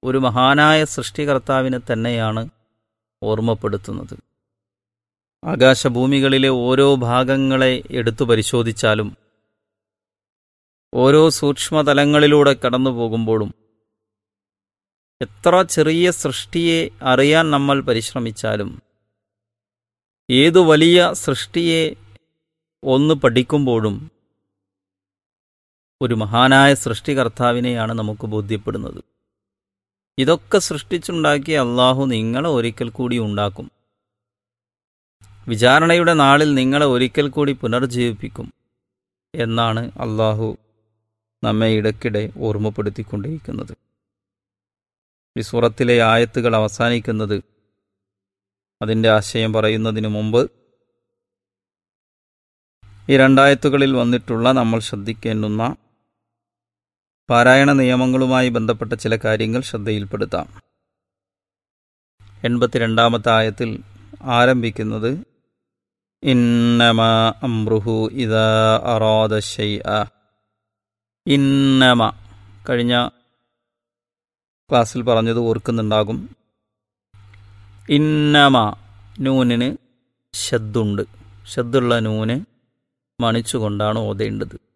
ഒരു മഹാനായ സൃഷ്ടികർത്താവിനെ തന്നെയാണ് ഓർമ്മപ്പെടുത്തുന്നത് ആകാശഭൂമികളിലെ ഓരോ ഭാഗങ്ങളെ എടുത്തു പരിശോധിച്ചാലും ഓരോ സൂക്ഷ്മതലങ്ങളിലൂടെ കടന്നു പോകുമ്പോഴും എത്ര ചെറിയ സൃഷ്ടിയെ അറിയാൻ നമ്മൾ പരിശ്രമിച്ചാലും ഏതു വലിയ സൃഷ്ടിയെ ഒന്ന് പഠിക്കുമ്പോഴും ഒരു മഹാനായ സൃഷ്ടികർത്താവിനെയാണ് നമുക്ക് ബോധ്യപ്പെടുന്നത് ഇതൊക്കെ സൃഷ്ടിച്ചുണ്ടാക്കിയ അള്ളാഹു നിങ്ങളെ ഒരിക്കൽ കൂടി ഉണ്ടാക്കും വിചാരണയുടെ നാളിൽ നിങ്ങളെ ഒരിക്കൽ കൂടി പുനർജീവിപ്പിക്കും എന്നാണ് അള്ളാഹു നമ്മെ ഇടയ്ക്കിടെ ഓർമ്മപ്പെടുത്തിക്കൊണ്ടിരിക്കുന്നത് ഈ സൂറത്തിലെ ആയത്തുകൾ അവസാനിക്കുന്നത് അതിൻ്റെ ആശയം പറയുന്നതിനു മുമ്പ് ഈ രണ്ടായത്തുകളിൽ വന്നിട്ടുള്ള നമ്മൾ ശ്രദ്ധിക്കേണ്ടുന്ന പാരായണ നിയമങ്ങളുമായി ബന്ധപ്പെട്ട ചില കാര്യങ്ങൾ ശ്രദ്ധയിൽപ്പെടുത്താം എൺപത്തിരണ്ടാമത്തെ ആയത്തിൽ ആരംഭിക്കുന്നത് ഇന്നമ അമ്രുഹു ഇതാ അറാദ ഷൈഅ ഇന്നമ കഴിഞ്ഞ ക്ലാസ്സിൽ പറഞ്ഞത് ഓർക്കുന്നുണ്ടാകും ഇന്നമ നൂനിന് ശദ്ദുണ്ട് ശദ്ദുള്ള നൂന് മണിച്ചുകൊണ്ടാണ് ഓതേണ്ടത്